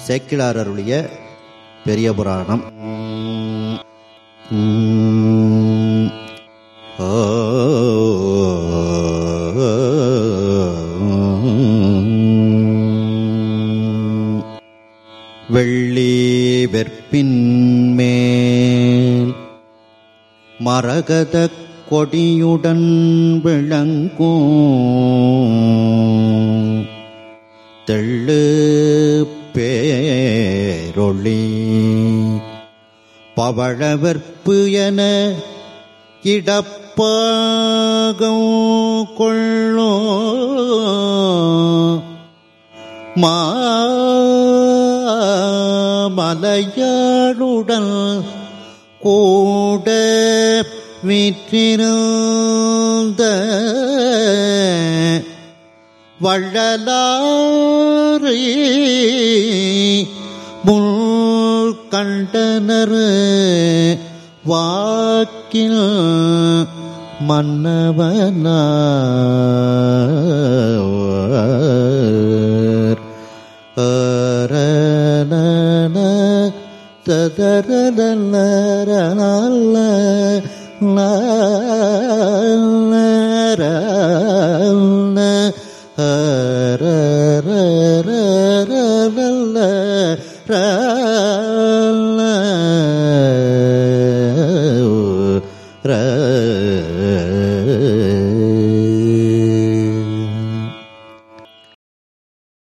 சேக்கிழார் அருளிய பெரிய புராணம் உம், ஓ, வெள்ளி வெற்பின் மேல் மரகத கொடியுடன் விளங்கும் தெள்ளு பேரொளி பவழவற்பு என இடப்பாகம் கொள்ளோ மாமலையாளுடன் கூட வீற்றிருந்த வள்ளலாரை முள் கண்டனர் வாக்கில் மன்னவனார் அரன ததரல